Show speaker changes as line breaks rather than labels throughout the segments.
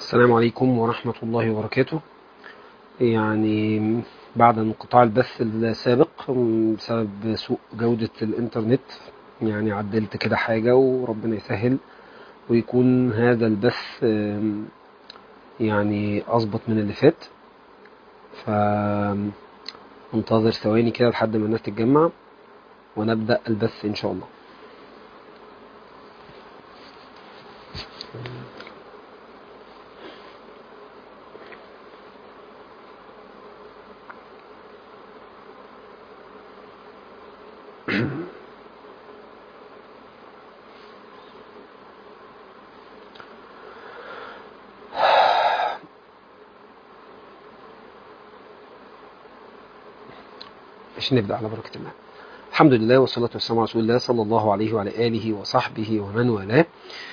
السلام عليكم ورحمة الله وبركاته يعني بعد انقطاع البث السابق بسبب سوء جودة الإنترنت يعني عدلت كده حاجة وربنا يسهل ويكون هذا البث يعني أظبط من اللي فات فانتظر ثواني كده لحد ما الناس تتجمع ونبدأ البث إن شاء الله مش نبدأ على بركة الله الحمد لله والصلاة والسلام على رسول الله صلى الله عليه وعلى آله وصحبه ومن والاه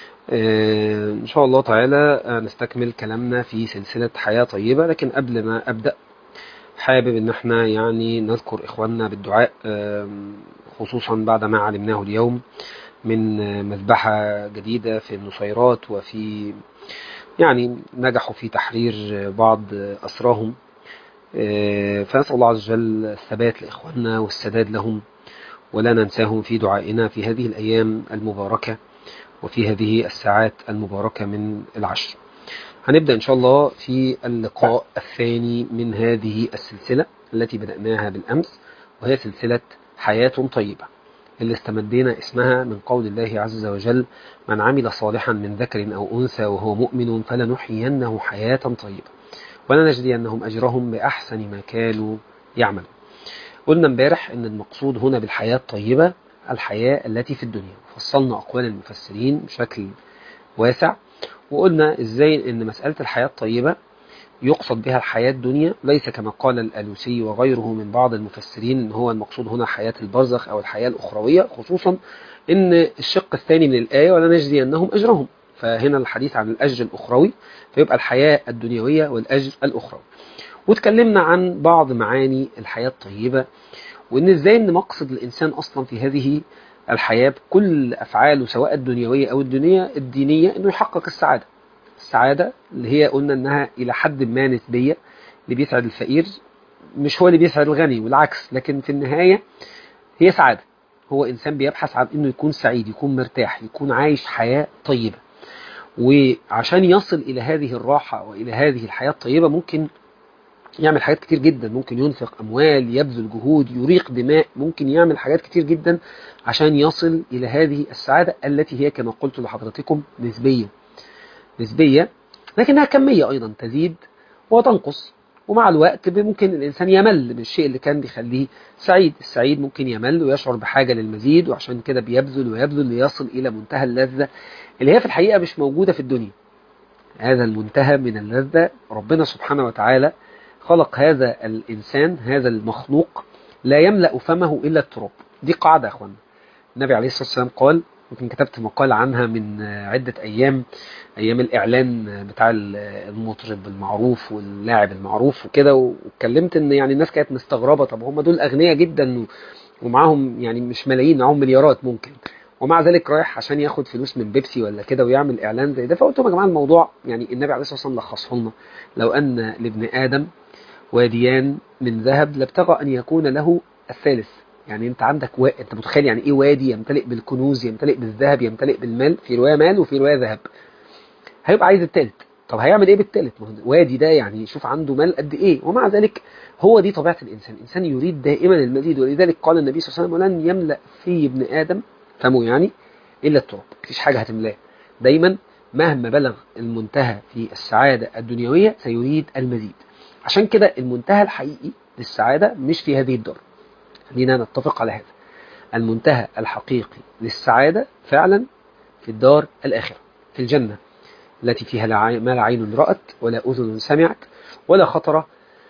آه إن شاء الله تعالى نستكمل كلامنا في سلسلة حياة طيبة لكن قبل ما أبدأ حابب إن احنا يعني نذكر إخواننا بالدعاء آه خصوصا بعد ما علمناه اليوم من مذبحة جديدة في النصيرات وفي يعني نجحوا في تحرير بعض أسراهم فنسأل الله عز وجل الثبات لإخواننا والسداد لهم ولا ننساهم في دعائنا في هذه الأيام المباركة وفي هذه الساعات المباركة من العشر هنبدأ إن شاء الله في اللقاء الثاني من هذه السلسلة التي بدأناها بالأمس وهي سلسلة حياة طيبة اللي استمدينا اسمها من قول الله عز وجل من عمل صالحا من ذكر أو أنثى وهو مؤمن فلنحيينه حياة طيبة ولنجزينهم أجرهم بأحسن ما كانوا يعملون قلنا امبارح ان المقصود هنا بالحياة الطيبة الحياة التي في الدنيا فصلنا أقوال المفسرين بشكل واسع وقلنا ازاي ان مسألة الحياة الطيبة يقصد بها الحياة الدنيا ليس كما قال الألوسي وغيره من بعض المفسرين ان هو المقصود هنا حياة البرزخ أو الحياة الأخروية خصوصا ان الشق الثاني من الآية ولنجزينهم أجرهم فهنا الحديث عن الأجر الأخروي فيبقى الحياة الدنيوية والأجر الأخروي وتكلمنا عن بعض معاني الحياة الطيبة وإن إزاي إن مقصد الإنسان أصلا في هذه الحياة بكل أفعاله سواء الدنيوية أو الدنيا الدينية إنه يحقق السعادة السعادة اللي هي قلنا إنها إلى حد ما نسبية اللي بيسعد الفقير مش هو اللي بيسعد الغني والعكس لكن في النهاية هي سعادة هو إنسان بيبحث عن إنه يكون سعيد يكون مرتاح يكون عايش حياة طيبة وعشان يصل إلى هذه الراحة وإلى هذه الحياة الطيبة ممكن يعمل حاجات كتير جدا ممكن ينفق أموال يبذل جهود يريق دماء ممكن يعمل حاجات كتير جدا عشان يصل إلى هذه السعادة التي هي كما قلت لحضرتكم نسبية نسبية لكنها كمية أيضا تزيد وتنقص ومع الوقت ممكن الإنسان يمل من الشيء اللي كان بيخليه سعيد السعيد ممكن يمل ويشعر بحاجة للمزيد وعشان كده بيبذل ويبذل ليصل إلى منتهى اللذة اللي هي في الحقيقة مش موجودة في الدنيا هذا المنتهى من اللذة ربنا سبحانه وتعالى خلق هذا الإنسان هذا المخلوق لا يملأ فمه إلا التراب دي قاعدة يا أخوانا النبي عليه الصلاة والسلام قال يمكن كتبت مقال عنها من عدة أيام أيام الإعلان بتاع المطرب المعروف واللاعب المعروف وكده واتكلمت إن يعني الناس كانت مستغربة طب هم دول أغنياء جدا ومعاهم يعني مش ملايين معاهم مليارات ممكن ومع ذلك رايح عشان ياخد فلوس من بيبسي ولا كده ويعمل إعلان زي ده فقلت لهم يا جماعة الموضوع يعني النبي عليه الصلاة والسلام لخصه لنا لو أن لابن آدم واديان من ذهب لابتغى أن يكون له الثالث يعني انت عندك و... انت متخيل يعني ايه وادي يمتلئ بالكنوز يمتلئ بالذهب يمتلئ بالمال في روايه مال وفي روايه ذهب هيبقى عايز الثالث طب هيعمل ايه بالثالث وادي ده يعني شوف عنده مال قد ايه ومع ذلك هو دي طبيعه الانسان الانسان يريد دائما المزيد ولذلك قال النبي صلى الله عليه وسلم ولن يملا في ابن ادم فمه يعني الا التراب مفيش حاجه هتملاه دايما مهما بلغ المنتهى في السعاده الدنيويه سيريد المزيد عشان كده المنتهى الحقيقي للسعاده مش في هذه الدار خلينا نتفق على هذا المنتهى الحقيقي للسعادة فعلا في الدار الآخرة في الجنة التي فيها ما لا عين رأت ولا أذن سمعت ولا خطر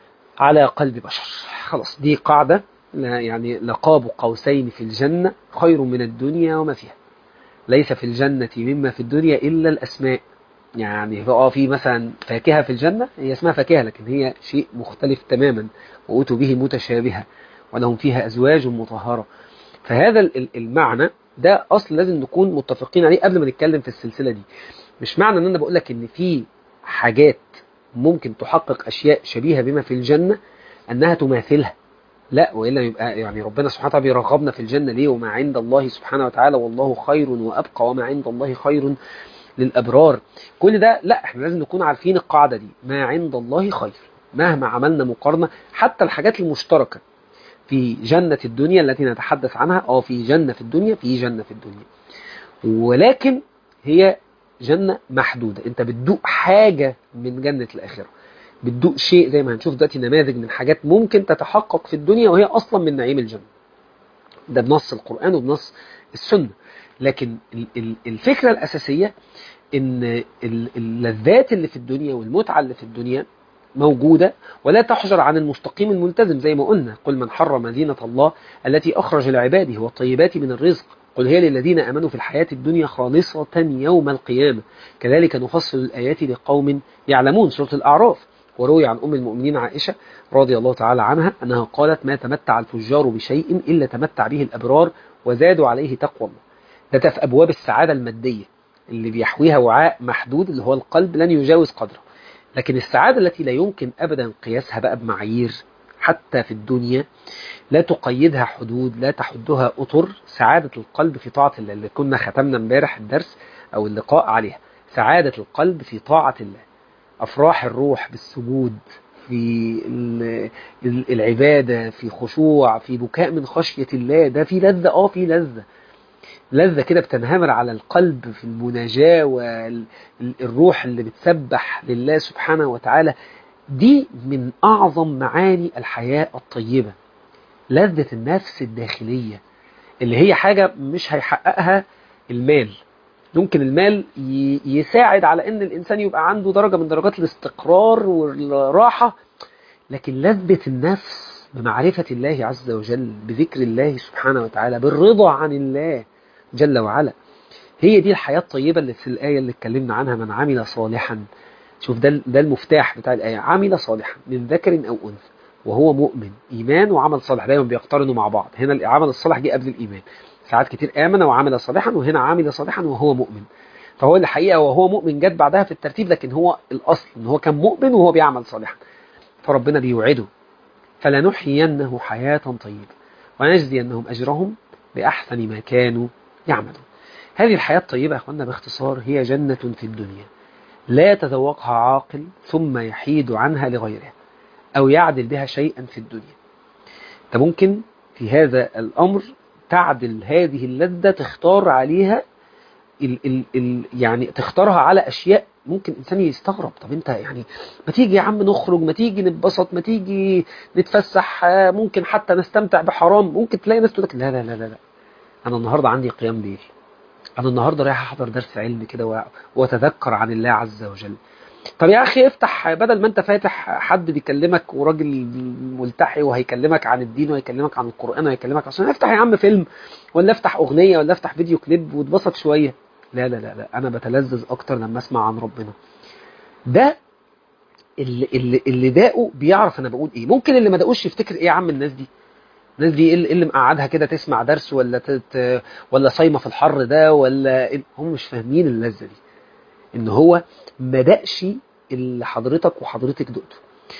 على قلب بشر خلاص دي قاعدة يعني لقاب قوسين في الجنة خير من الدنيا وما فيها ليس في الجنة مما في الدنيا إلا الأسماء يعني اه في مثلا فاكهة في الجنة هي اسمها فاكهة لكن هي شيء مختلف تماما وأتوا به متشابهة ولهم فيها أزواج مطهرة فهذا المعنى ده أصل لازم نكون متفقين عليه قبل ما نتكلم في السلسلة دي مش معنى ان انا بقول لك ان في حاجات ممكن تحقق أشياء شبيهة بما في الجنة أنها تماثلها لا وإلا يبقى يعني ربنا سبحانه وتعالى بيرغبنا في الجنة ليه وما عند الله سبحانه وتعالى والله خير وأبقى وما عند الله خير للأبرار كل ده لا احنا لازم نكون عارفين القاعدة دي ما عند الله خير مهما عملنا مقارنة حتى الحاجات المشتركة في جنة الدنيا التي نتحدث عنها اه في جنة في الدنيا في جنة في الدنيا ولكن هي جنة محدودة انت بتدوق حاجة من جنة الآخرة بتدوق شيء زي ما هنشوف دلوقتي نماذج من حاجات ممكن تتحقق في الدنيا وهي أصلا من نعيم الجنة ده بنص القرآن وبنص السنة لكن الفكرة الأساسية ان اللذات اللي في الدنيا والمتعة اللي في الدنيا موجودة ولا تحجر عن المستقيم الملتزم زي ما قلنا قل من حرم زينة الله التي أخرج لعباده والطيبات من الرزق قل هي للذين آمنوا في الحياة الدنيا خالصة يوم القيامة كذلك نفصل الآيات لقوم يعلمون سورة الأعراف وروي عن أم المؤمنين عائشة رضي الله تعالى عنها أنها قالت ما تمتع الفجار بشيء إلا تمتع به الأبرار وزادوا عليه تقوى الله ده في أبواب السعادة المادية اللي بيحويها وعاء محدود اللي هو القلب لن يجاوز قدره لكن السعادة التي لا يمكن أبدا قياسها بقى بمعايير حتى في الدنيا لا تقيدها حدود لا تحدها أطر سعادة القلب في طاعة الله اللي كنا ختمنا امبارح الدرس أو اللقاء عليها سعادة القلب في طاعة الله أفراح الروح بالسجود في العبادة في خشوع في بكاء من خشية الله ده في لذة اه في لذة لذة كده بتنهمر على القلب في المناجاة والروح اللي بتسبح لله سبحانه وتعالى دي من أعظم معاني الحياة الطيبة لذة النفس الداخلية اللي هي حاجة مش هيحققها المال ممكن المال يساعد على ان الانسان يبقى عنده درجة من درجات الاستقرار والراحة لكن لذة النفس بمعرفة الله عز وجل بذكر الله سبحانه وتعالى بالرضا عن الله جل وعلا هي دي الحياة الطيبة اللي في الآية اللي اتكلمنا عنها من عمل صالحا شوف ده ده المفتاح بتاع الآية عمل صالحا من ذكر أو أنثى وهو مؤمن إيمان وعمل صالح دايما بيقترنوا مع بعض هنا العمل الصالح جه قبل الإيمان ساعات كتير آمن وعمل صالحا وهنا عمل صالحا وهو مؤمن فهو الحقيقة وهو مؤمن جت بعدها في الترتيب لكن هو الأصل إن هو كان مؤمن وهو بيعمل صالحا فربنا بيوعده فلنحيينه حياة طيبة ونجزينهم أجرهم بأحسن ما كانوا يعملون هذه الحياة الطيبة يا أخوانا باختصار هي جنة في الدنيا لا يتذوقها عاقل ثم يحيد عنها لغيره أو يعدل بها شيئا في الدنيا أنت ممكن في هذا الأمر تعدل هذه اللذة تختار عليها ال ال ال يعني تختارها على أشياء ممكن إنسان يستغرب طب أنت يعني ما تيجي يا عم نخرج ما تيجي نتبسط ما تيجي نتفسح ممكن حتى نستمتع بحرام ممكن تلاقي ناس تقول لك لا لا لا لا أنا النهاردة عندي قيام ليل أنا النهاردة رايح أحضر درس علم كده وأتذكر عن الله عز وجل طب يا أخي افتح بدل ما أنت فاتح حد بيكلمك وراجل ملتحي وهيكلمك عن الدين وهيكلمك عن القرآن وهيكلمك عشان افتح يا عم فيلم ولا افتح أغنية ولا افتح فيديو كليب واتبسط شوية لا لا لا لا أنا بتلذذ أكتر لما أسمع عن ربنا ده اللي, اللي, اللي داقه بيعرف أنا بقول إيه ممكن اللي ما داقوش يفتكر إيه يا عم الناس دي الناس دي ايه اللي مقعدها كده تسمع درس ولا تت ولا صايمه في الحر ده ولا هم مش فاهمين اللذه دي ان هو ما دقش اللي حضرتك وحضرتك دقته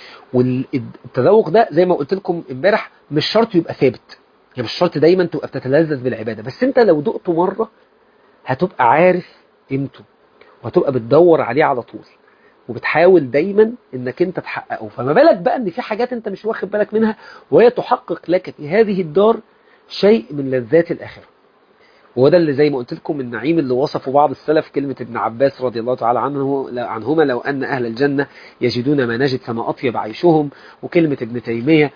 والتذوق ده زي ما قلت لكم امبارح مش شرط يبقى ثابت يعني مش شرط دايما تبقى بتتلذذ بالعباده بس انت لو دقته مره هتبقى عارف قيمته وهتبقى بتدور عليه على طول وبتحاول دايما انك انت تحققه فما بالك بقى ان في حاجات انت مش واخد بالك منها وهي تحقق لك في هذه الدار شيء من لذات الاخره وده اللي زي ما قلت لكم النعيم اللي وصفه بعض السلف كلمة ابن عباس رضي الله تعالى عنه عنهما لو أن أهل الجنة يجدون ما نجد فما أطيب عيشهم وكلمة ابن تيمية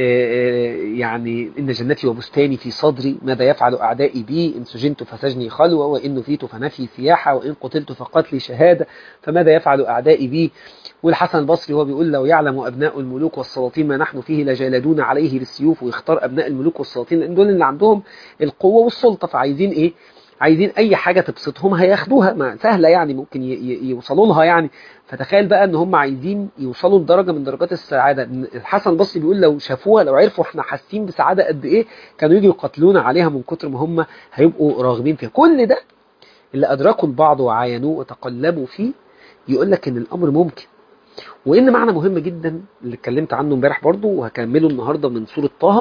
يعني إن جنتي وبستاني في صدري ماذا يفعل أعدائي بي إن سجنت فسجني خلوة وإن نفيت فنفي سياحة وإن قتلت فقتلي شهادة فماذا يفعل أعدائي بي والحسن البصري هو بيقول لو يعلم أبناء الملوك والسلاطين ما نحن فيه لجالدون عليه بالسيوف ويختار أبناء الملوك والسلاطين لأن دول اللي عندهم القوة والسلطة فعايزين إيه عايزين اي حاجة تبسطهم هياخدوها ما سهلة يعني ممكن يوصلوا لها يعني فتخيل بقى ان هم عايزين يوصلوا لدرجة من درجات السعادة الحسن البصري بيقول لو شافوها لو عرفوا احنا حاسين بسعادة قد ايه كانوا يجوا يقتلونا عليها من كتر ما هم هيبقوا راغبين فيها كل ده اللي ادركوا البعض وعاينوه وتقلبوا فيه يقول لك ان الامر ممكن وان معنى مهم جدا اللي اتكلمت عنه امبارح برضه وهكمله النهارده من سوره طه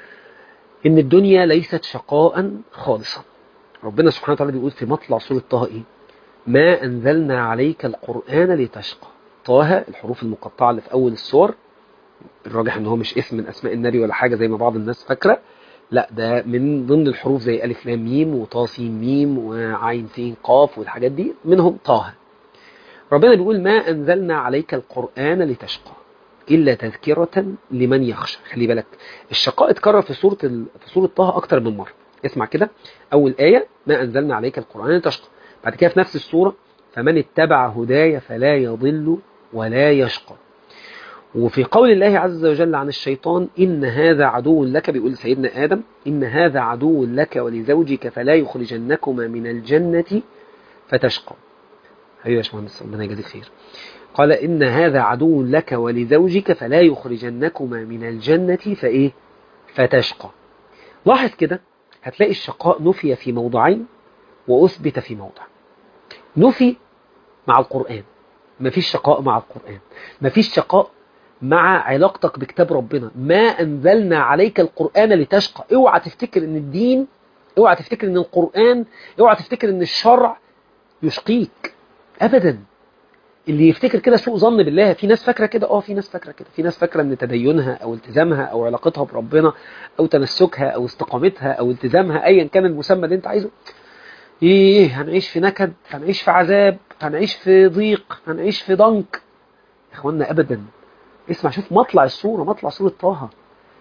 ان الدنيا ليست شقاء خالصا ربنا سبحانه وتعالى بيقول في مطلع سوره طه ايه ما انزلنا عليك القران لتشقى طه الحروف المقطعه اللي في اول السور الراجح ان هو مش اسم من اسماء النبي ولا حاجه زي ما بعض الناس فاكره لا ده من ضمن الحروف زي الف لام ميم وطا سين ميم وعين سين قاف والحاجات دي منهم طه ربنا بيقول ما انزلنا عليك القران لتشقى الا تذكره لمن يخشى خلي بالك الشقاء اتكرر في سوره ال... في سوره طه اكتر من مره اسمع كده اول ايه ما انزلنا عليك القران لتشقى بعد كده في نفس السوره فمن اتبع هداي فلا يضل ولا يشقى وفي قول الله عز وجل عن الشيطان إن هذا عدو لك بيقول سيدنا آدم إن هذا عدو لك ولزوجك فلا يخرجنكما من الجنة فتشقى أيوة يا باشمهندس ربنا يجازيك خير قال إن هذا عدو لك ولزوجك فلا يخرجنكما من الجنة فإيه فتشقى لاحظ كده هتلاقي الشقاء نفي في موضعين وأثبت في موضع نفي مع القرآن مفيش شقاء مع القرآن مفيش شقاء مع علاقتك بكتاب ربنا ما أنزلنا عليك القرآن لتشقى اوعى تفتكر ان الدين اوعى تفتكر ان القرآن اوعى تفتكر ان الشرع يشقيك ابدا اللي يفتكر كده سوء ظن بالله في ناس فاكره كده اه في ناس فاكره كده في ناس فاكره ان تدينها او التزامها او علاقتها بربنا او تمسكها او استقامتها او التزامها ايا كان المسمى اللي انت عايزه ايه هنعيش في نكد هنعيش في عذاب هنعيش في ضيق هنعيش في ضنك يا اخوانا ابدا اسمع شوف مطلع السورة مطلع سورة طه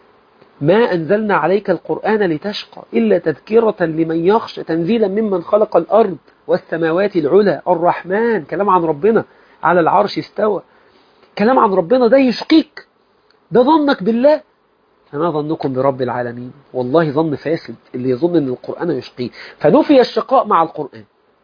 ما أنزلنا عليك القرآن لتشقى إلا تذكرة لمن يخشى تنزيلا ممن خلق الأرض والسماوات العلى الرحمن كلام عن ربنا على العرش استوى كلام عن ربنا ده يشقيك ده ظنك بالله فما ظنكم برب العالمين والله ظن فاسد اللي يظن أن القرآن يشقيه فنفي الشقاء مع القرآن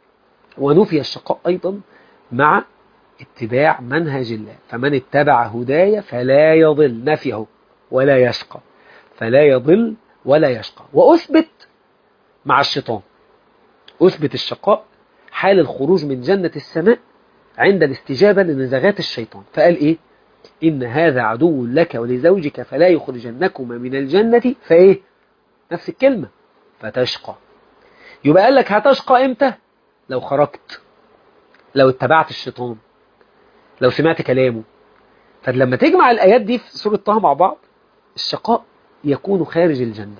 ونفي الشقاء أيضا مع اتباع منهج الله فمن اتبع هداي فلا يضل نفيه ولا يشقى فلا يضل ولا يشقى وأثبت مع الشيطان أثبت الشقاء حال الخروج من جنة السماء عند الاستجابة لنزغات الشيطان فقال إيه إن هذا عدو لك ولزوجك فلا يخرجنكما من الجنة فإيه نفس الكلمة فتشقى يبقى قال لك هتشقى إمتى لو خرجت لو اتبعت الشيطان لو سمعت كلامه فلما تجمع الآيات دي في سورة طه مع بعض الشقاء يكون خارج الجنة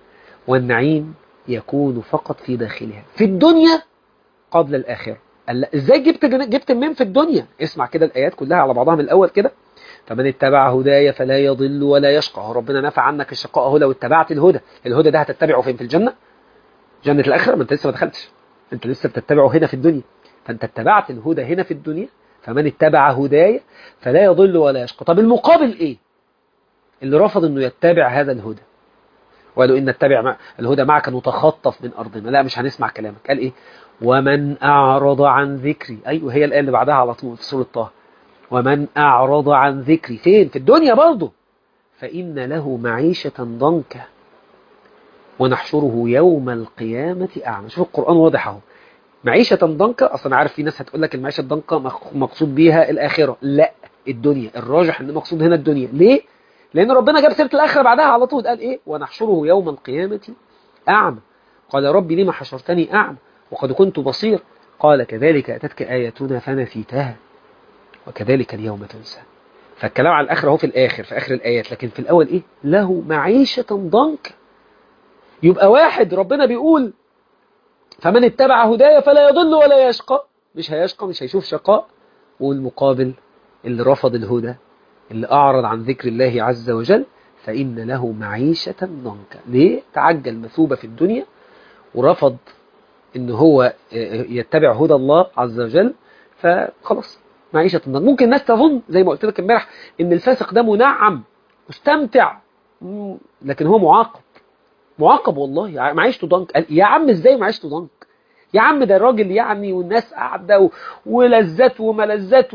والنعيم يكون فقط في داخلها في الدنيا قبل الآخرة قال لا ازاي جبت جبت منين في الدنيا اسمع كده الآيات كلها على بعضها من الأول كده فمن اتبع هدايا فلا يضل ولا يشقى هو ربنا نفع عنك الشقاء اهو لو اتبعت الهدى الهدى ده هتتبعه فين في الجنة جنة الآخرة ما انت لسه ما دخلتش انت لسه بتتبعه هنا في الدنيا فانت اتبعت الهدى هنا في الدنيا فمن اتبع هدايا فلا يضل ولا يشقى طب المقابل ايه اللي رفض انه يتبع هذا الهدى وقالوا ان نتبع مع الهدى معك نتخطف من ارضنا لا مش هنسمع كلامك قال ايه ومن اعرض عن ذكري ايوه هي الايه اللي بعدها على طول في سوره طه ومن اعرض عن ذكري فين في الدنيا برضه فان له معيشه ضنكا ونحشره يوم القيامه اعمى شوف القران واضح اهو معيشة ضنكة أصلا عارف في ناس هتقول لك المعيشة الضنكة مقصود بيها الآخرة لا الدنيا الراجح ان مقصود هنا الدنيا ليه؟ لأن ربنا جاب سيرة الآخرة بعدها على طول قال إيه ونحشره يوم القيامة أعمى قال ربي لما حشرتني أعمى وقد كنت بصير قال كذلك أتتك آياتنا فنسيتها وكذلك اليوم تنسى فالكلام على الآخرة هو في الآخر في آخر الآيات لكن في الأول إيه له معيشة ضنكة يبقى واحد ربنا بيقول فمن اتبع هدايا فلا يضل ولا يشقى مش هيشقى مش هيشوف شقاء والمقابل اللي رفض الهدى اللي أعرض عن ذكر الله عز وجل فإن له معيشة ضنكا ليه؟ تعجل مثوبة في الدنيا ورفض إن هو يتبع هدى الله عز وجل فخلاص معيشة ضنكا ممكن الناس تظن زي ما قلت لك امبارح إن الفاسق ده منعم مستمتع لكن هو معاقب معاقب والله معيشته ضنك قال يا عم ازاي معيشته ضنك يا عم ده الراجل يعني والناس قاعده ولذات وملذات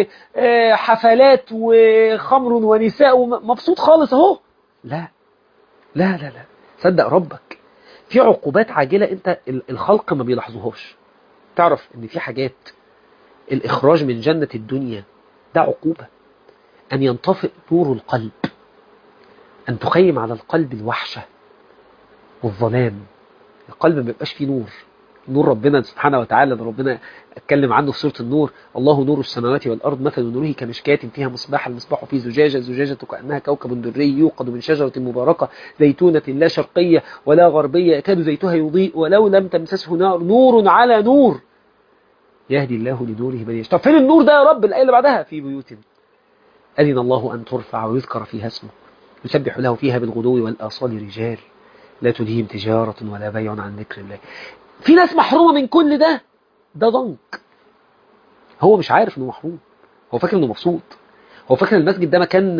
وحفلات وخمر ونساء ومبسوط خالص اهو لا لا لا لا صدق ربك في عقوبات عاجله انت الخلق ما بيلاحظوهاش تعرف ان في حاجات الإخراج من جنة الدنيا ده عقوبة أن ينطفئ نور القلب أن تخيم على القلب الوحشة والظلام القلب ما يبقاش فيه نور نور ربنا سبحانه وتعالى ده ربنا اتكلم عنه في سورة النور الله نور السماوات والأرض مثل نوره كمشكاة فيها مصباح المصباح فيه زجاجة زجاجة كأنها كوكب دري يوقد من شجرة مباركة زيتونة لا شرقية ولا غربية يكاد زيتها يضيء ولو لم تمسسه نار نور على نور يهدي الله لنوره من يشاء طب فين النور ده يا رب الآية اللي بعدها في بيوت أذن الله أن ترفع ويذكر فيها اسمه يسبح له فيها بالغدو والآصال رجال لا تلهيهم تجارة ولا بيع عن ذكر الله في ناس محرومة من كل ده ده ضنك هو مش عارف انه محروم هو فاكر انه مبسوط هو فاكر المسجد ده مكان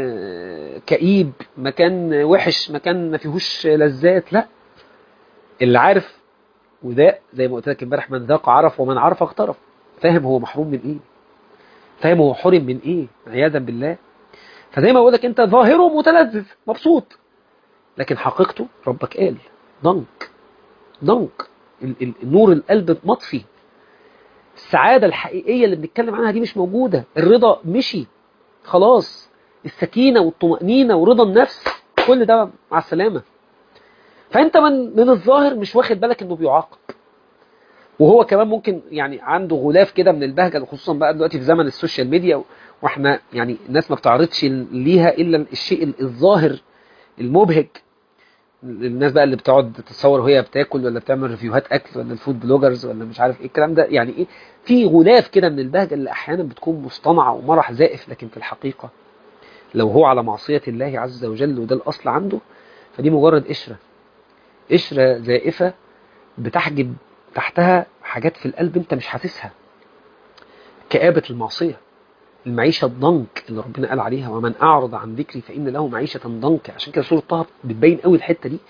كئيب مكان وحش مكان ما فيهوش لذات لا اللي عارف وده زي ما قلت لك امبارح من ذاق عرف ومن عرف اقترف فاهم هو محروم من ايه فاهم هو حرم من ايه عياذا بالله فزي ما بقول لك انت ظاهره متلذذ مبسوط لكن حقيقته ربك قال ضنك ضنك نور القلب مطفي السعادة الحقيقية اللي بنتكلم عنها دي مش موجودة الرضا مشي خلاص السكينة والطمأنينة ورضا النفس كل ده مع السلامة فانت من من الظاهر مش واخد بالك انه بيعاقب وهو كمان ممكن يعني عنده غلاف كده من البهجة خصوصا بقى دلوقتي في زمن السوشيال ميديا واحنا يعني الناس ما بتعرضش ليها الا الشيء الظاهر المبهج الناس بقى اللي بتقعد تتصور وهي بتاكل ولا بتعمل ريفيوهات اكل ولا الفود بلوجرز ولا مش عارف ايه الكلام ده يعني ايه في غلاف كده من البهجه اللي احيانا بتكون مصطنعه ومرح زائف لكن في الحقيقه لو هو على معصيه الله عز وجل وده الاصل عنده فدي مجرد قشره قشره زائفه بتحجب تحتها حاجات في القلب انت مش حاسسها كآبة المعصية المعيشة الضنك اللي ربنا قال عليها ومن أعرض عن ذكري فإن له معيشة ضنك عشان كده سورة طه بتبين قوي الحتة دي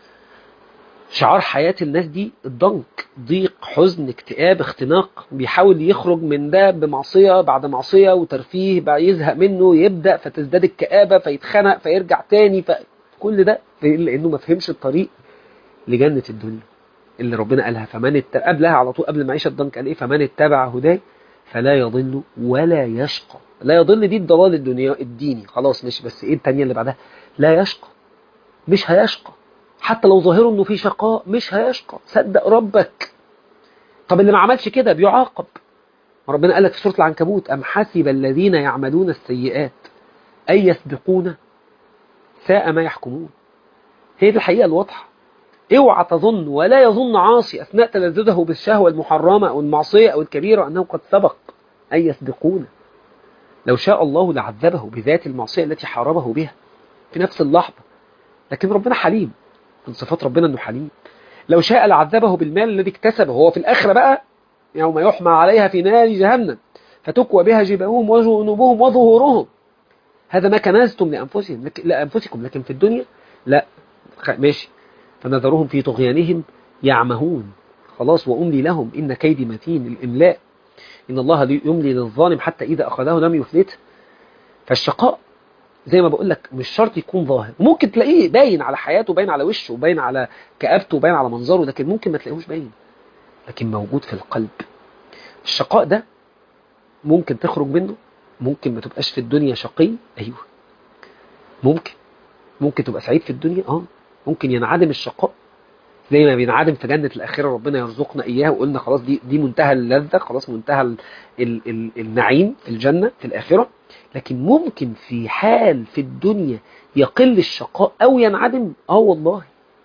شعار حياة الناس دي الضنك ضيق حزن اكتئاب اختناق بيحاول يخرج من ده بمعصية بعد معصية وترفيه بقى يزهق منه يبدأ فتزداد الكآبة فيتخنق فيرجع تاني فكل ده لأنه ما فهمش الطريق لجنة الدنيا اللي ربنا قالها فمن اتبع قبلها على طول قبل معيشة الضنك قال ايه فمن اتبع هداي فلا يضل ولا يشقى لا يضل دي الضلال الدنيا الديني خلاص مش بس ايه التانية اللي بعدها لا يشقى مش هيشقى حتى لو ظاهره انه في شقاء مش هيشقى صدق ربك طب اللي ما عملش كده بيعاقب ربنا قال لك في سورة العنكبوت أم حسب الذين يعملون السيئات أن يسبقون ساء ما يحكمون هي دي الحقيقة الواضحة اوعى تظن ولا يظن عاصي أثناء تلذذه بالشهوة المحرمة أو المعصية أو الكبيرة أنه قد سبق أن يسبقون لو شاء الله لعذبه بذات المعصية التي حاربه بها في نفس اللحظة لكن ربنا حليم من صفات ربنا أنه حليم لو شاء لعذبه بالمال الذي اكتسبه هو في الآخرة بقى يوم يحمى عليها في نار جهنم فتكوى بها جباههم وجنوبهم وظهورهم هذا ما كنزتم لأنفسهم لك لأنفسكم لكن في الدنيا لا ماشي فنذرهم في طغيانهم يعمهون خلاص وأملي لهم إن كيدي متين الإملاء إن الله يملي للظالم حتى إذا أخذه لم يفلته فالشقاء زي ما بقول لك مش شرط يكون ظاهر ممكن تلاقيه باين على حياته باين على وشه باين على كآبته باين على منظره لكن ممكن ما تلاقيهوش باين لكن موجود في القلب الشقاء ده ممكن تخرج منه ممكن ما تبقاش في الدنيا شقي أيوه ممكن ممكن تبقى سعيد في الدنيا اه ممكن ينعدم الشقاء زي ما بينعدم في جنة الآخرة ربنا يرزقنا إياها وقلنا خلاص دي دي منتهى اللذة خلاص منتهى ال ال ال النعيم في الجنة في الآخرة لكن ممكن في حال في الدنيا يقل الشقاء أو ينعدم اه والله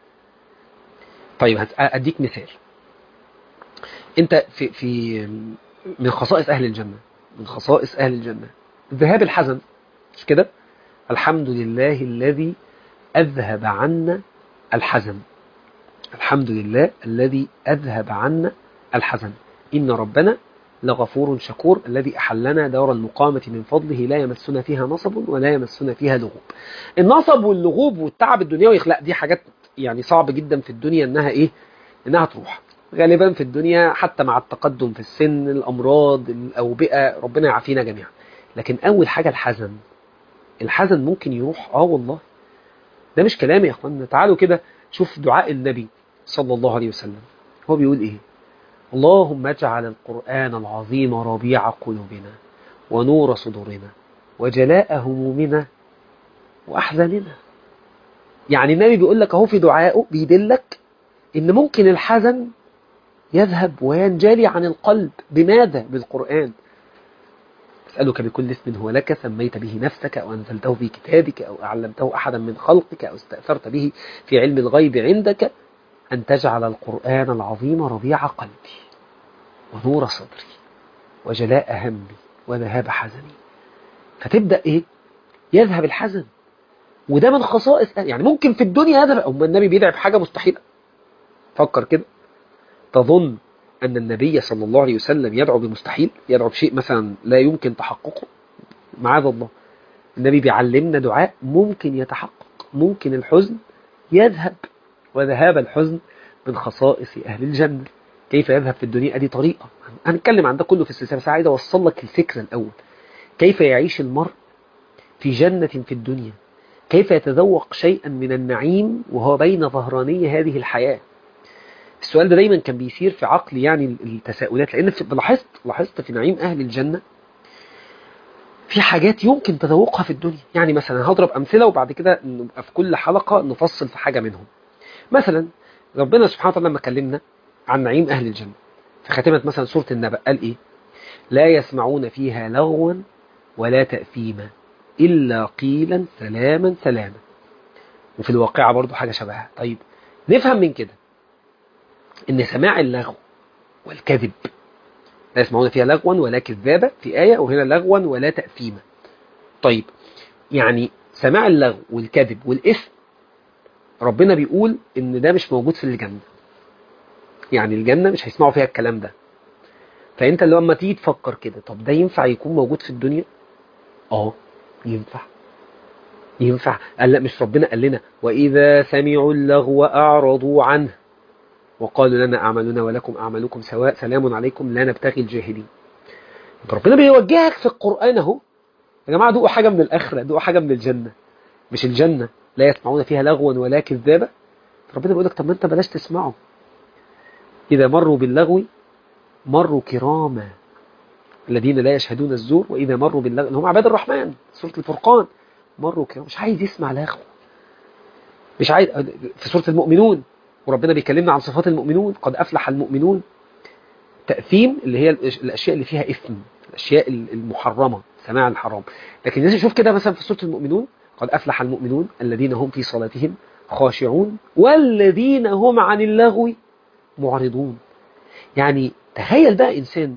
طيب أديك مثال أنت في في من خصائص أهل الجنة من خصائص أهل الجنة ذهاب الحزن مش كده الحمد لله الذي أذهب عنا الحزن الحمد لله الذي أذهب عنا الحزن إن ربنا لغفور شكور الذي أحلنا دار المقامة من فضله لا يمسنا فيها نصب ولا يمسنا فيها لغوب النصب واللغوب والتعب الدنيوي لا دي حاجات يعني صعب جدا في الدنيا إنها إيه إنها تروح غالبا في الدنيا حتى مع التقدم في السن الأمراض الأوبئة ربنا يعافينا جميعا لكن أول حاجة الحزن الحزن ممكن يروح آه والله ده مش كلامي يا أخوانا تعالوا كده شوف دعاء النبي صلى الله عليه وسلم هو بيقول إيه اللهم اجعل القرآن العظيم ربيع قلوبنا ونور صدورنا وجلاء همومنا وأحزاننا يعني النبي بيقول لك اهو في دعائه بيدلك ان ممكن الحزن يذهب وينجلي عن القلب بماذا بالقرآن أسألك بكل اسم هو لك سميت به نفسك أو أنزلته في كتابك أو أعلمته أحدا من خلقك أو استأثرت به في علم الغيب عندك أن تجعل القرآن العظيم ربيع قلبي ونور صدري وجلاء همي وذهاب حزني فتبدأ إيه يذهب الحزن وده من خصائص يعني ممكن في الدنيا يذهب أما النبي بيدعي بحاجة مستحيلة فكر كده تظن أن النبي صلى الله عليه وسلم يدعو بمستحيل يدعو بشيء مثلا لا يمكن تحققه معاذ الله النبي بيعلمنا دعاء ممكن يتحقق ممكن الحزن يذهب وذهاب الحزن من خصائص أهل الجنة كيف يذهب في الدنيا دي طريقة هنتكلم عن ده كله في السلسلة بس عايز أوصل لك الفكرة الأول كيف يعيش المرء في جنة في الدنيا كيف يتذوق شيئا من النعيم وهو بين ظهراني هذه الحياة السؤال ده دايما كان بيثير في عقلي يعني التساؤلات لأن لاحظت لاحظت في نعيم أهل الجنة في حاجات يمكن تذوقها في الدنيا يعني مثلا هضرب أمثلة وبعد كده نبقى في كل حلقة نفصل في حاجة منهم مثلا ربنا سبحانه وتعالى لما كلمنا عن نعيم أهل الجنة في خاتمة مثلا سورة النبأ قال إيه لا يسمعون فيها لغوا ولا تأثيما إلا قيلا سلاما سلاما وفي الواقعة برضو حاجة شبهها طيب نفهم من كده ان سماع اللغو والكذب لا يسمعون فيها لغوا ولا كذابة في آية وهنا لغوا ولا تأثيما طيب يعني سماع اللغو والكذب والإثم ربنا بيقول ان ده مش موجود في الجنة يعني الجنة مش هيسمعوا فيها الكلام ده فانت لما تيجي تفكر كده طب ده ينفع يكون موجود في الدنيا اه ينفع ينفع قال لا مش ربنا قال لنا وإذا سمعوا اللغو أعرضوا عنه وقالوا لنا أعمالنا ولكم أعمالكم سواء سلام عليكم لا نبتغي الجاهلين ربنا بيوجهك في القرآن اهو يا جماعة دوقوا حاجة من الآخرة دوقوا حاجة من الجنة مش الجنة لا يسمعون فيها لغوا ولا كذابة ربنا بيقول لك طب ما انت بلاش تسمعه إذا مروا باللغو مروا كراما الذين لا يشهدون الزور وإذا مروا باللغو اللي هم عباد الرحمن سورة الفرقان مروا كراما مش عايز يسمع لغو مش عايز في سورة المؤمنون وربنا بيكلمنا عن صفات المؤمنون قد أفلح المؤمنون تأثيم اللي هي الأشياء اللي فيها إثم الأشياء المحرمة سماع الحرام لكن الناس يشوف كده مثلا في سورة المؤمنون قد أفلح المؤمنون الذين هم في صلاتهم خاشعون والذين هم عن اللغو معرضون يعني تخيل بقى إنسان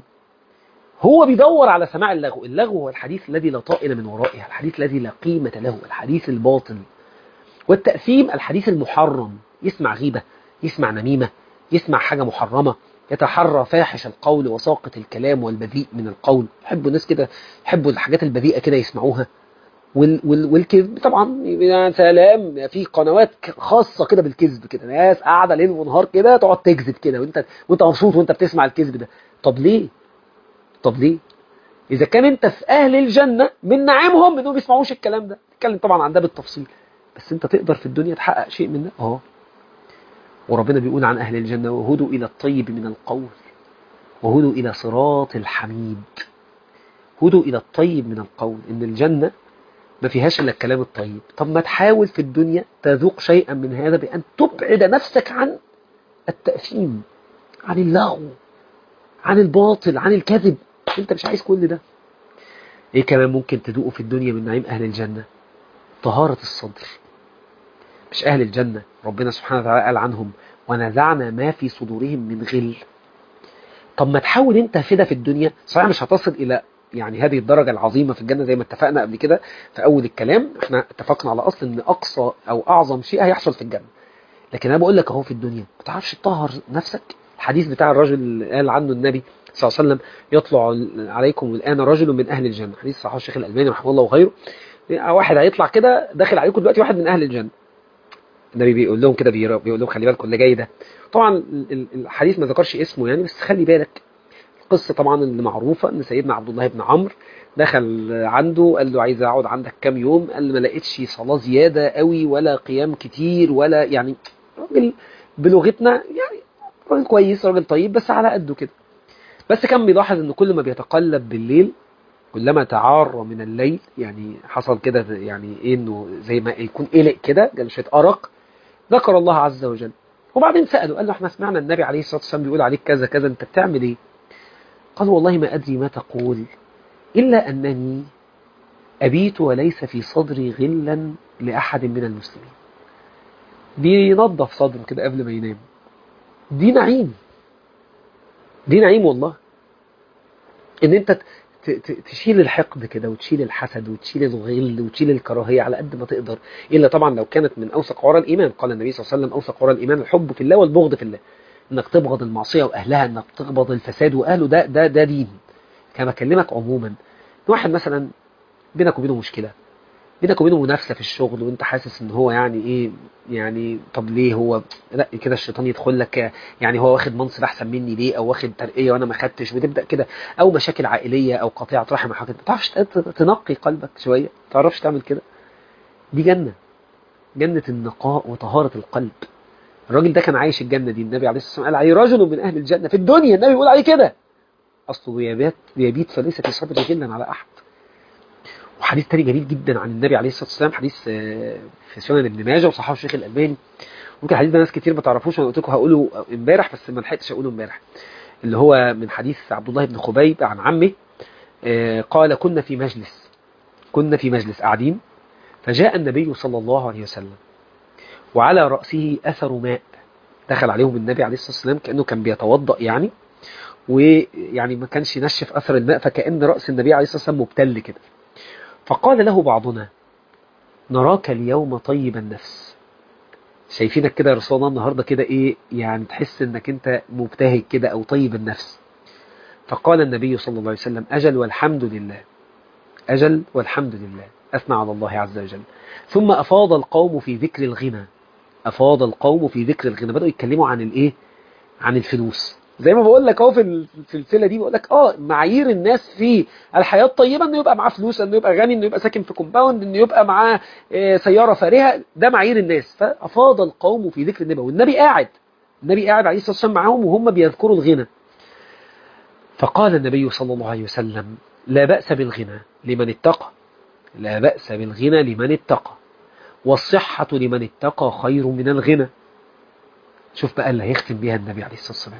هو بيدور على سماع اللغو اللغو هو الحديث الذي لا طائل من ورائه الحديث الذي لا قيمة له الحديث الباطل والتأثيم الحديث المحرم يسمع غيبة يسمع نميمة يسمع حاجة محرمة يتحرى فاحش القول وساقط الكلام والبذيء من القول يحبوا الناس كده يحبوا الحاجات البذيئة كده يسمعوها وال وال والكذب طبعا يا سلام في قنوات خاصة كده بالكذب كده ناس قاعدة ليل ونهار كده تقعد تكذب كده وانت وانت مبسوط وانت بتسمع الكذب ده طب ليه طب ليه إذا كان أنت في أهل الجنة من نعيمهم إنهم بيسمعوش الكلام ده نتكلم طبعا عن ده بالتفصيل بس أنت تقدر في الدنيا تحقق شيء من ده أه وربنا بيقول عن أهل الجنة وهدوا إلى الطيب من القول وهدوا إلى صراط الحميد هدوا إلى الطيب من القول إن الجنة ما فيهاش إلا الكلام الطيب طب ما تحاول في الدنيا تذوق شيئا من هذا بأن تبعد نفسك عن التأثيم عن اللغو عن الباطل عن الكذب انت مش عايز كل ده ايه كمان ممكن تذوقه في الدنيا من نعيم اهل الجنة طهارة الصدر مش اهل الجنة ربنا سبحانه وتعالى قال عنهم ونزعنا ما في صدورهم من غل طب ما تحاول انت كده في الدنيا صحيح مش هتصل الى يعني هذه الدرجة العظيمة في الجنة زي ما اتفقنا قبل كده في اول الكلام احنا اتفقنا على اصل ان اقصى او اعظم شيء هيحصل في الجنة لكن انا بقول لك اهو في الدنيا ما تعرفش تطهر نفسك الحديث بتاع الرجل اللي قال عنه النبي صلى الله عليه وسلم يطلع عليكم الآن رجل من أهل الجنة حديث صحيح الشيخ الألباني رحمه الله وغيره واحد هيطلع كده داخل عليكم دلوقتي واحد من أهل الجنة النبي بيقول لهم كده بيقول لهم خلي بالكم اللي جاي ده طبعا الحديث ما ذكرش اسمه يعني بس خلي بالك القصة طبعا اللي معروفة ان سيدنا عبد الله بن عمرو دخل عنده قال له عايز اقعد عندك كام يوم قال ما لقيتش صلاة زيادة قوي ولا قيام كتير ولا يعني راجل بلغتنا يعني راجل كويس راجل طيب بس على قده كده بس كان بيلاحظ ان كل ما بيتقلب بالليل كلما تعار من الليل يعني حصل كده يعني ايه انه زي ما يكون قلق كده جاله شويه ارق ذكر الله عز وجل وبعدين ساله قال له احنا سمعنا النبي عليه الصلاه والسلام بيقول عليك كذا كذا انت بتعمل ايه قال والله ما ادري ما تقول الا انني ابيت وليس في صدري غلا لاحد من المسلمين بينظف صدره كده قبل ما ينام دي نعيم دي نعيم والله ان انت تشيل الحقد كده وتشيل الحسد وتشيل الغل وتشيل الكراهيه على قد ما تقدر الا طبعا لو كانت من اوثق عرى الايمان قال النبي صلى الله عليه وسلم اوثق عرى الايمان الحب في الله والبغض في الله انك تبغض المعصيه واهلها انك تبغض الفساد واهله ده ده ده دين كما بكلمك عموما واحد مثلا بينك وبينه مشكله بينك وبينه منافسه في الشغل وانت حاسس ان هو يعني ايه يعني طب ليه هو لا كده الشيطان يدخل لك يعني هو واخد منصب احسن مني ليه او واخد ترقيه وانا ما خدتش وتبدا كده او مشاكل عائليه او قطيعه رحم حاجه ما تعرفش تنقي قلبك شويه ما تعرفش تعمل كده دي جنه جنه النقاء وطهاره القلب الراجل ده كان عايش الجنه دي النبي عليه الصلاه والسلام قال عليه رجل من اهل الجنه في الدنيا النبي بيقول عليه كده اصله يبيت يبيت فليس في صدره غلا على احد وحديث تاني جميل جدا عن النبي عليه الصلاه والسلام حديث في سنن ابن ماجه وصححه الشيخ الالباني ممكن الحديث ده ناس كتير ما تعرفوش انا قلت لكم هقوله امبارح بس ما لحقتش اقوله امبارح اللي هو من حديث عبد الله بن خبيب عن عمه قال كنا في مجلس كنا في مجلس قاعدين فجاء النبي صلى الله عليه وسلم وعلى رأسه أثر ماء دخل عليهم النبي عليه الصلاة والسلام كأنه كان بيتوضأ يعني ويعني ما كانش ينشف أثر الماء فكأن رأس النبي عليه الصلاة والسلام مبتل كده فقال له بعضنا نراك اليوم طيب النفس شايفينك كده يا رسول الله النهارده كده ايه يعني تحس انك انت مبتهج كده او طيب النفس فقال النبي صلى الله عليه وسلم اجل والحمد لله اجل والحمد لله اثنى على الله عز وجل ثم افاض القوم في ذكر الغنى افاض القوم في ذكر الغنى بداوا يتكلموا عن الايه عن الفلوس زي ما بقول لك اهو في السلسله دي بقول لك اه معايير الناس في الحياه الطيبه انه يبقى معاه فلوس انه يبقى غني انه يبقى ساكن في كومباوند انه يبقى معاه سياره فارهه ده معايير الناس فافاض القوم في ذكر النبي والنبي قاعد النبي قاعد عليه الصلاه والسلام معاهم وهم بيذكروا الغنى فقال النبي صلى الله عليه وسلم لا باس بالغنى لمن اتقى لا باس بالغنى لمن اتقى والصحه لمن اتقى خير من الغنى شوف بقى اللي هيختم بيها النبي عليه الصلاه والسلام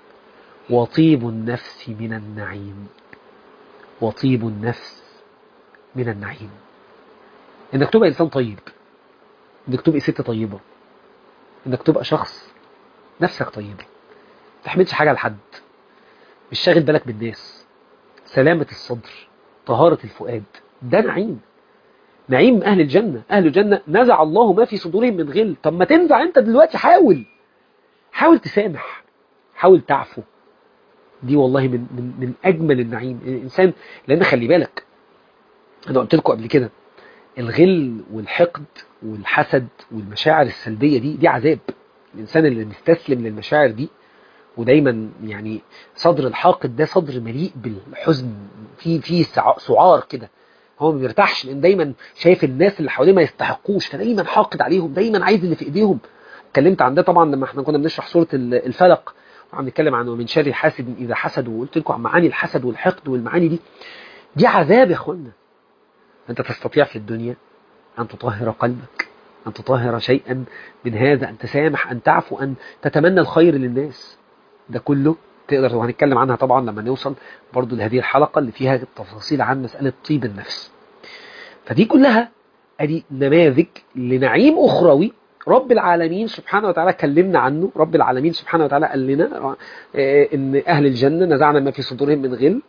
وطيب النفس من النعيم وطيب النفس من النعيم انك تبقى انسان طيب انك تبقى ست طيبه انك تبقى شخص نفسك طيبه ما تحملش حاجه لحد مش شاغل بالك بالناس سلامه الصدر طهاره الفؤاد ده نعيم نعيم اهل الجنه اهل الجنه نزع الله ما في صدورهم من غل طب ما تنزع انت دلوقتي حاول حاول تسامح حاول تعفو دي والله من من من اجمل النعيم الانسان لان خلي بالك انا قلت لكم قبل كده الغل والحقد والحسد والمشاعر السلبيه دي دي عذاب الانسان اللي مستسلم للمشاعر دي ودايما يعني صدر الحاقد ده صدر مليء بالحزن في في سعار كده هو ما بيرتاحش لان دايما شايف الناس اللي حواليه ما يستحقوش فدايما حاقد عليهم دايما عايز اللي في ايديهم اتكلمت عن ده طبعا لما احنا كنا بنشرح سوره الفلق وعم نتكلم عن ومن شر حاسد اذا حسد وقلت لكم عن معاني الحسد والحقد والمعاني دي دي عذاب يا اخوانا انت تستطيع في الدنيا ان تطهر قلبك ان تطهر شيئا من هذا ان تسامح ان تعفو ان تتمنى الخير للناس ده كله تقدر وهنتكلم عنها طبعا لما نوصل برضو لهذه الحلقة اللي فيها التفاصيل عن مسألة طيب النفس فدي كلها ادي نماذج لنعيم اخروي رب العالمين سبحانه وتعالى كلمنا عنه رب العالمين سبحانه وتعالى قال لنا ان اهل الجنة نزعنا ما في صدورهم من غل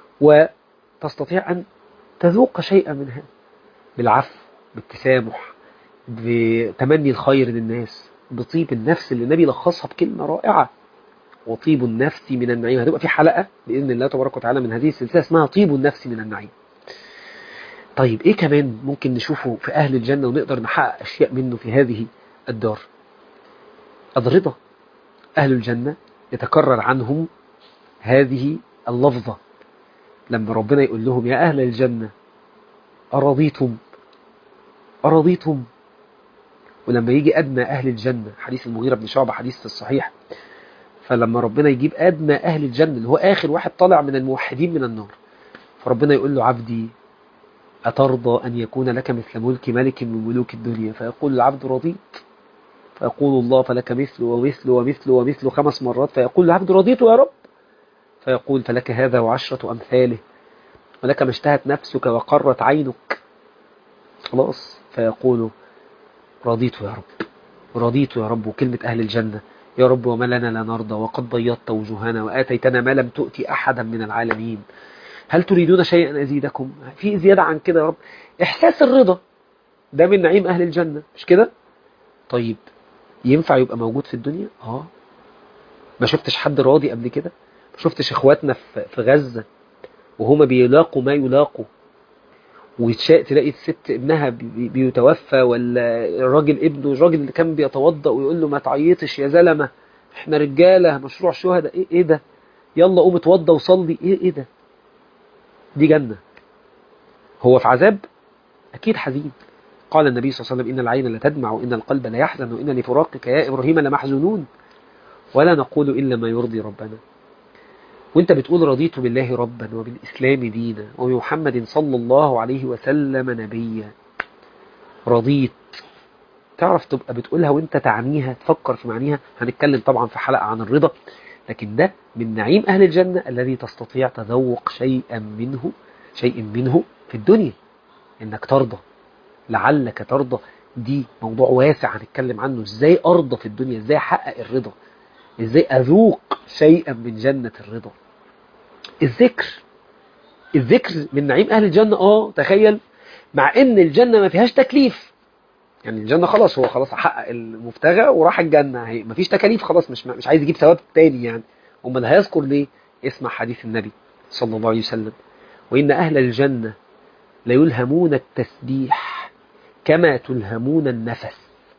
وتستطيع ان تذوق شيئا من هذا بالعفو بالتسامح بتمني الخير للناس بطيب النفس اللي النبي لخصها بكلمة رائعة وطيب النفس من النعيم هتبقى في حلقة بإذن الله تبارك وتعالى من هذه السلسلة اسمها طيب النفس من النعيم طيب ايه كمان ممكن نشوفه في اهل الجنة ونقدر نحقق اشياء منه في هذه الدار الرضا اهل الجنة يتكرر عنهم هذه اللفظة لما ربنا يقول لهم يا اهل الجنة ارضيتم ارضيتم ولما يجي ادنى اهل الجنة حديث المغيرة بن شعبة حديث في الصحيح فلما ربنا يجيب أدنى أهل الجنة اللي هو آخر واحد طالع من الموحدين من النار فربنا يقول له عبدي أترضى أن يكون لك مثل ملك ملك من ملوك الدنيا فيقول العبد رضيت فيقول الله فلك مثل ومثل ومثل ومثل خمس مرات فيقول العبد رضيت يا رب فيقول فلك هذا وعشرة أمثاله ولك ما اشتهت نفسك وقرت عينك خلاص فيقول رضيت يا رب رضيت يا رب وكلمة أهل الجنة يا رب وما لنا لا نرضى وقد بيضت وجوهنا وآتيتنا ما لم تؤتي أحدا من العالمين هل تريدون شيئا أزيدكم في زيادة عن كده يا رب إحساس الرضا ده من نعيم أهل الجنة مش كده طيب ينفع يبقى موجود في الدنيا اه ما شفتش حد راضي قبل كده ما شفتش اخواتنا في غزة وهما بيلاقوا ما يلاقوا وتشاء تلاقي الست ابنها بيتوفى ولا الراجل ابنه الراجل اللي كان بيتوضأ ويقول له ما تعيطش يا زلمة احنا رجالة مشروع شهداء ايه ايه ده يلا قوم اتوضى وصلي ايه ايه ده دي جنة هو في عذاب اكيد حزين قال النبي صلى الله عليه وسلم إن العين لتدمع وإن القلب ليحزن وإن لفراقك يا إبراهيم لمحزونون ولا نقول إلا ما يرضي ربنا وانت بتقول رضيت بالله ربا وبالإسلام دينا وبمحمد صلى الله عليه وسلم نبيا رضيت تعرف تبقى بتقولها وانت تعنيها تفكر في معانيها هنتكلم طبعا في حلقة عن الرضا لكن ده من نعيم أهل الجنة الذي تستطيع تذوق شيئا منه شيء منه في الدنيا انك ترضى لعلك ترضى دي موضوع واسع هنتكلم عنه ازاي ارضى في الدنيا ازاي احقق الرضا ازاي اذوق شيئا من جنة الرضا الذكر الذكر من نعيم اهل الجنة اه تخيل مع ان الجنة ما فيهاش تكليف يعني الجنة خلاص هو خلاص حقق المبتغى وراح الجنة هي مفيش تكاليف خلاص مش مش عايز يجيب ثواب تاني يعني امال هيذكر ليه اسمع حديث النبي صلى الله عليه وسلم وان اهل الجنة ليلهمون التسبيح كما تلهمون النفس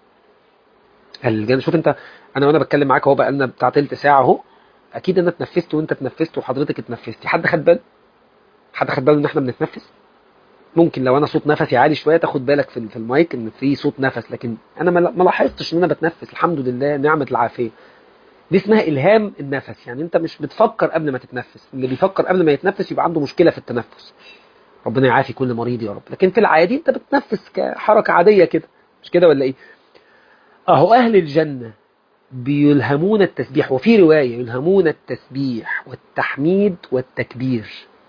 الجنة شوف انت انا وانا بتكلم معاك اهو بقى لنا بتاع تلت ساعه اهو اكيد انا اتنفست وانت اتنفست وحضرتك اتنفستي حد خد بال حد خد باله ان احنا بنتنفس ممكن لو انا صوت نفسي عالي شويه تاخد بالك في في المايك ان في صوت نفس لكن انا ما لاحظتش ان انا بتنفس الحمد لله نعمه العافيه دي اسمها الهام النفس يعني انت مش بتفكر قبل ما تتنفس اللي بيفكر قبل ما يتنفس يبقى عنده مشكله في التنفس ربنا يعافي كل مريض يا رب لكن في العادي انت بتنفس كحركة عادية كده مش كده ولا ايه اهو اهل الجنة بيلهمون التسبيح وفي رواية يلهمون التسبيح والتحميد والتكبير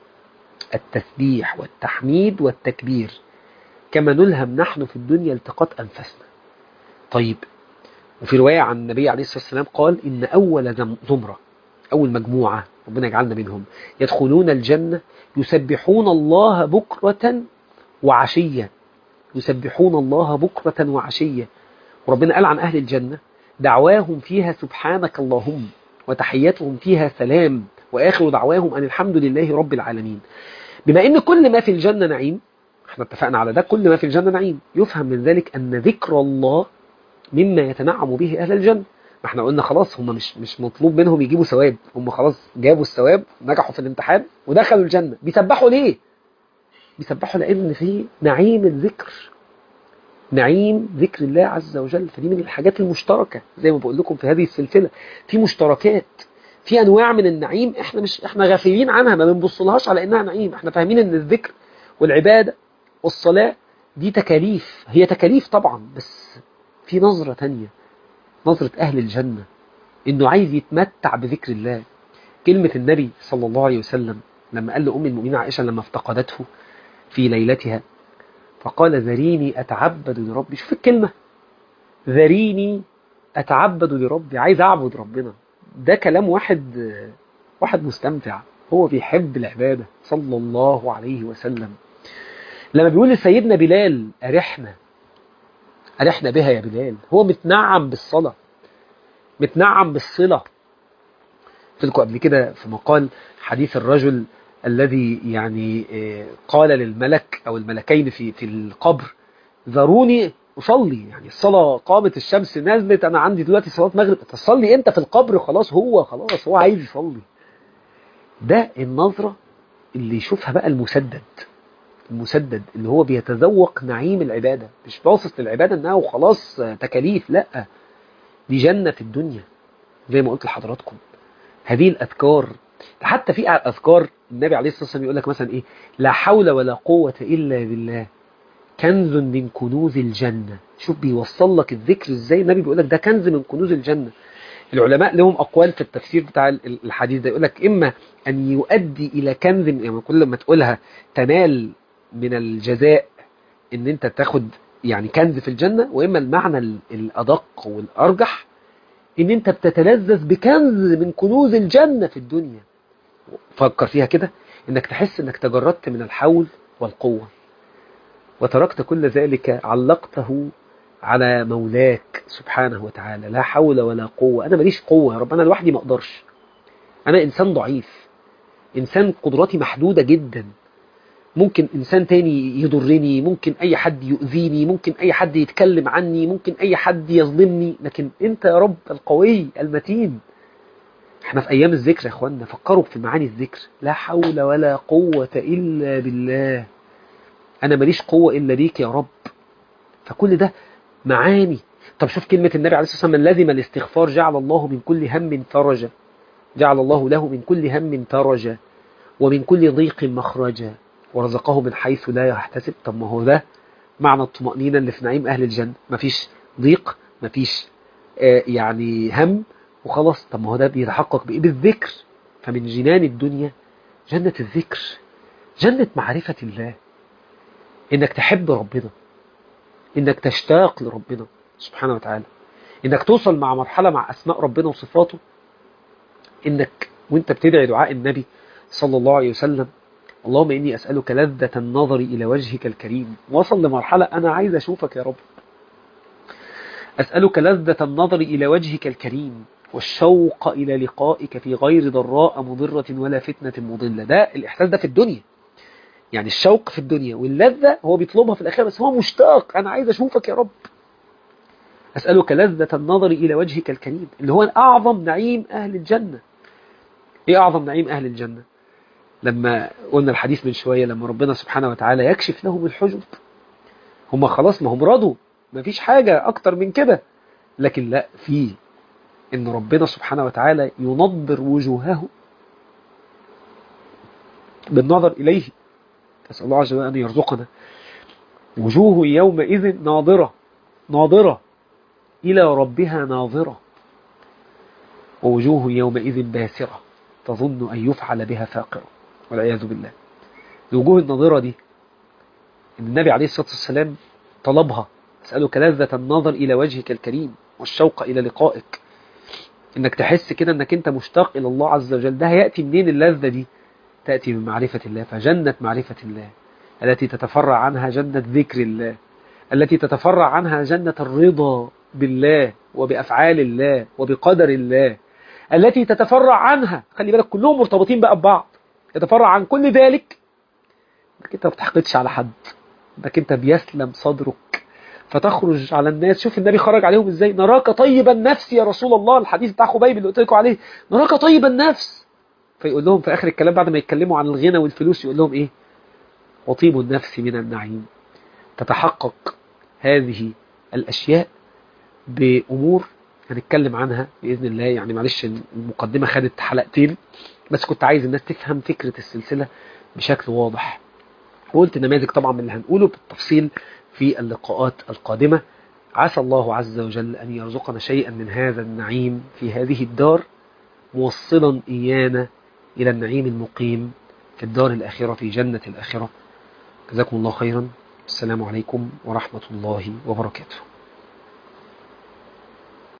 التسبيح والتحميد والتكبير كما نلهم نحن في الدنيا التقاط أنفسنا طيب وفي رواية عن النبي عليه الصلاة والسلام قال إن أول زمرة أول مجموعة ربنا يجعلنا منهم يدخلون الجنة يسبحون الله بكرة وعشية يسبحون الله بكرة وعشية وربنا قال عن أهل الجنة دعواهم فيها سبحانك اللهم وتحياتهم فيها سلام وآخر دعواهم أن الحمد لله رب العالمين بما أن كل ما في الجنة نعيم احنا اتفقنا على ده كل ما في الجنة نعيم يفهم من ذلك أن ذكر الله مما يتنعم به أهل الجنة ما احنا قلنا خلاص هم مش مش مطلوب منهم يجيبوا ثواب هم خلاص جابوا الثواب نجحوا في الامتحان ودخلوا الجنة بيسبحوا ليه بيسبحوا لأن في نعيم الذكر نعيم ذكر الله عز وجل فدي من الحاجات المشتركة زي ما بقول لكم في هذه السلسلة في مشتركات في انواع من النعيم احنا مش احنا غافلين عنها ما بنبصلهاش على انها نعيم احنا فاهمين ان الذكر والعبادة والصلاة دي تكاليف هي تكاليف طبعا بس في نظرة تانية نظرة أهل الجنة إنه عايز يتمتع بذكر الله كلمة النبي صلى الله عليه وسلم لما قال لأم المؤمنين عائشة لما افتقدته في ليلتها فقال ذريني أتعبد لربي شوف الكلمة ذريني أتعبد لربي عايز أعبد ربنا ده كلام واحد واحد مستمتع هو بيحب العبادة صلى الله عليه وسلم لما بيقول لسيدنا بلال أرحنا أرحنا بها يا بلال هو متنعم بالصلاة متنعم بالصلة قلت لكم قبل كده في مقال حديث الرجل الذي يعني قال للملك أو الملكين في في القبر ذروني أصلي يعني الصلاة قامت الشمس نزلت أنا عندي دلوقتي صلاة مغرب تصلي أنت في القبر خلاص هو خلاص هو عايز يصلي ده النظرة اللي يشوفها بقى المسدد المسدد اللي هو بيتذوق نعيم العبادة مش باصص للعبادة انها وخلاص تكاليف لا دي جنة في الدنيا زي ما قلت لحضراتكم هذه الأذكار حتى في أذكار النبي عليه الصلاة والسلام يقول لك مثلا إيه لا حول ولا قوة إلا بالله كنز من كنوز الجنة شوف بيوصل لك الذكر إزاي النبي بيقول لك ده كنز من كنوز الجنة العلماء لهم أقوال في التفسير بتاع الحديث ده يقول لك إما أن يؤدي إلى كنز يعني كل ما تقولها تنال من الجزاء إن أنت تاخد يعني كنز في الجنة وإما المعنى الأدق والأرجح إن أنت بتتلذذ بكنز من كنوز الجنة في الدنيا فكر فيها كده إنك تحس إنك تجردت من الحول والقوة وتركت كل ذلك علقته على مولاك سبحانه وتعالى لا حول ولا قوة أنا ماليش قوة يا رب أنا لوحدي ما أقدرش أنا إنسان ضعيف إنسان قدراتي محدودة جدا ممكن إنسان تاني يضرني ممكن أي حد يؤذيني ممكن أي حد يتكلم عني ممكن أي حد يظلمني لكن أنت يا رب القوي المتين احنا في أيام الذكر يا أخوانا فكروا في معاني الذكر لا حول ولا قوة إلا بالله أنا ماليش قوة إلا ليك يا رب فكل ده معاني طب شوف كلمة النبي عليه الصلاة والسلام من لازم الاستغفار جعل الله من كل هم فرجا جعل الله له من كل هم فرجا ومن كل ضيق مخرجا ورزقه من حيث لا يحتسب طب ما هو ده معنى الطمأنينة اللي في نعيم أهل الجنة مفيش ضيق مفيش آه يعني هم وخلاص طب ما هو ده بيتحقق بإيه بالذكر فمن جنان الدنيا جنة الذكر جنة معرفة الله إنك تحب ربنا إنك تشتاق لربنا سبحانه وتعالى إنك توصل مع مرحلة مع أسماء ربنا وصفاته إنك وإنت بتدعي دعاء النبي صلى الله عليه وسلم اللهم إني أسألك لذة النظر إلى وجهك الكريم وصل لمرحلة أنا عايز أشوفك يا رب أسألك لذة النظر إلى وجهك الكريم والشوق إلى لقائك في غير ضراء مضرة ولا فتنة مضلة ده الإحساس ده في الدنيا يعني الشوق في الدنيا واللذة هو بيطلبها في الآخرة بس هو مشتاق أنا عايز أشوفك يا رب أسألك لذة النظر إلى وجهك الكريم اللي هو أعظم نعيم أهل الجنة إيه أعظم نعيم أهل الجنة لما قلنا الحديث من شوية لما ربنا سبحانه وتعالى يكشف لهم الحجب هم خلاص ما هم رضوا ما فيش حاجة أكتر من كده لكن لا في إن ربنا سبحانه وتعالى ينظر وجوههم بالنظر إليه أسأل الله عز وجل أن يرزقنا وجوه يومئذ ناظرة ناظرة إلى ربها ناظرة ووجوه يومئذ باسرة تظن أن يفعل بها فاقرة والعياذ بالله الوجوه الناظرة دي النبي عليه الصلاة والسلام طلبها أسألك لذة النظر إلى وجهك الكريم والشوق إلى لقائك إنك تحس كده إنك أنت مشتاق إلى الله عز وجل ده هيأتي منين اللذة دي تأتي من معرفة الله فجنة معرفة الله التي تتفرع عنها جنة ذكر الله التي تتفرع عنها جنة الرضا بالله وبأفعال الله وبقدر الله التي تتفرع عنها خلي بالك كلهم مرتبطين بقى ببعض يتفرع عن كل ذلك انك انت ما بتحقدش على حد انك انت بيسلم صدرك فتخرج على الناس شوف النبي خرج عليهم ازاي نراك طيب النفس يا رسول الله الحديث بتاع خبيب اللي قلت لكم عليه نراك طيب النفس فيقول لهم في اخر الكلام بعد ما يتكلموا عن الغنى والفلوس يقول لهم ايه وطيب النفس من النعيم تتحقق هذه الاشياء بامور هنتكلم عنها باذن الله يعني معلش المقدمه خدت حلقتين بس كنت عايز الناس تفهم فكره السلسله بشكل واضح وقلت نماذج طبعا من اللي هنقوله بالتفصيل في اللقاءات القادمه عسى الله عز وجل ان يرزقنا شيئا من هذا النعيم في هذه الدار موصلا ايانا الى النعيم المقيم في الدار الاخره في جنه الاخره جزاكم الله خيرا السلام عليكم ورحمه الله وبركاته